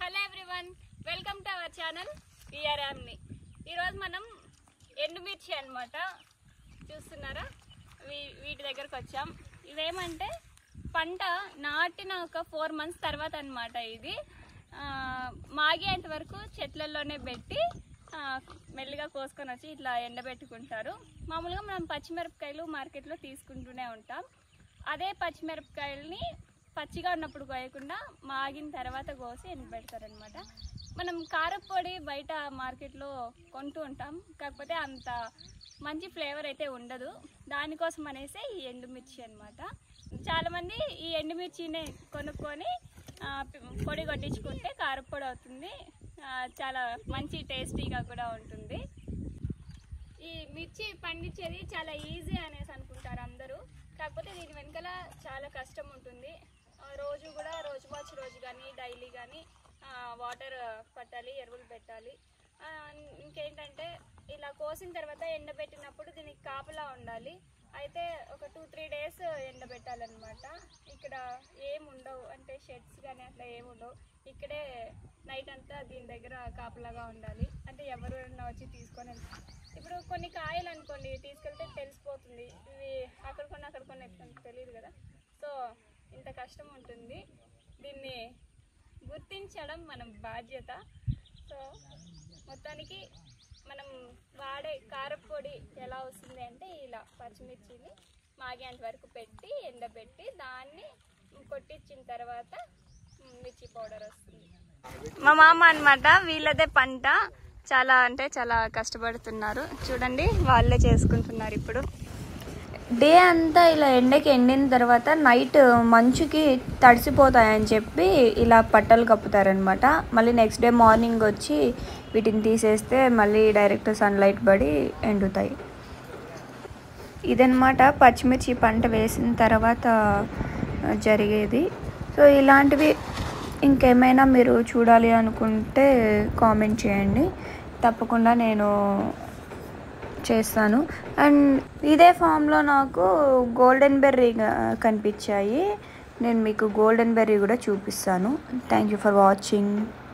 hello everyone welcome to our channel విఆర్ఎంని ఈరోజు మనం ఎండుమిర్చి అన్నమాట చూస్తున్నారా వీ వీటి దగ్గరకు వచ్చాం ఇవేమంటే పంట నాటిన ఒక ఫోర్ మంత్స్ తర్వాత అన్నమాట ఇది ఆ, మాగేంత వరకు చెట్లలోనే పెట్టి ఆ, మెల్లిగా కోసుకొని వచ్చి ఇట్లా ఎండబెట్టుకుంటారు మామూలుగా మనం పచ్చిమిరపకాయలు మార్కెట్లో తీసుకుంటూనే ఉంటాం అదే పచ్చిమిరపకాయలని పచ్చిగా ఉన్నప్పుడు కోయకుండా మాగిన తర్వాత కోసి ఎండబెడతారనమాట మనం కారపొడి బయట మార్కెట్లో కొంటూ ఉంటాం కాకపోతే అంత మంచి ఫ్లేవర్ అయితే ఉండదు దానికోసం అనేసి ఈ ఎండుమిర్చి అనమాట చాలామంది ఈ ఎండుమిర్చిని కొనుక్కొని ఆ, పొడి కొట్టించుకుంటే కారపొడి అవుతుంది ఆ, చాలా మంచి టేస్టీగా కూడా ఉంటుంది ఈ మిర్చి పండించేది చాలా ఈజీ అనేసి అనుకుంటారు అందరూ కాకపోతే దీని వెనకాల చాలా కష్టం ఉంటుంది ఆ, రోజు కూడా రోజు మార్చి రోజు కానీ డైలీ కానీ వాటర్ పట్టాలి ఎరువులు పెట్టాలి ఆ, ఇంకేంటంటే ఇలా కోసిన తర్వాత ఎండబెట్టినప్పుడు దీనికి కాపలా ఉండాలి అయితే ఒక టూ త్రీ డేస్ ఎండబెట్టాలన్నమాట ఇక్కడ ఏం ఉండవు అంటే షెడ్స్ కానీ అట్లా ఏమి ఉండవు ఇక్కడే నైట్ అంతా దీని దగ్గర కాపలాగా ఉండాలి అంటే ఎవరైనా వచ్చి తీసుకొని వెళ్తారు ఇప్పుడు కొన్ని కాయలు అనుకోండి తీసుకెళ్తే తెలిసిపోతుంది ఇవి అక్కడ కొన్ని అక్కడ కొన్ని ఎట్లా తెలియదు కదా సో ఇంత కష్టం ఉంటుంది దీన్ని గుర్తించడం మన బాధ్యత సో మొత్తానికి మనం వాడే కారపొడి ఎలా వస్తుంది అంటే ఇలా పచ్చిమిర్చిని మాగేంత వరకు పెట్టి ఎండబెట్టి దాన్ని కొట్టించిన తర్వాత మిర్చి పౌడర్ వస్తుంది మా మామ అన్నమాట వీళ్ళదే పంట చాలా అంటే చాలా కష్టపడుతున్నారు చూడండి వాళ్ళే చేసుకుంటున్నారు ఇప్పుడు డే అంతా ఇలా ఎండకి ఎండిన తర్వాత నైట్ మంచుకి తడిసిపోతాయని చెప్పి ఇలా పట్టలు కప్పుతారనమాట మళ్ళీ నెక్స్ట్ డే మార్నింగ్ వచ్చి వీటిని తీసేస్తే మళ్ళీ డైరెక్ట్ సన్లైట్ పడి ఎండుతాయి ఇదనమాట పచ్చిమిర్చి పంట వేసిన తర్వాత జరిగేది సో ఇలాంటివి ఇంకేమైనా మీరు చూడాలి అనుకుంటే కామెంట్ చేయండి తప్పకుండా నేను చేస్తాను అండ్ ఇదే ఫామ్లో నాకు గోల్డెన్ బెర్రీ కనిపించాయి నేను మీకు గోల్డెన్ బెర్రీ కూడా చూపిస్తాను థ్యాంక్ యూ ఫర్ వాచింగ్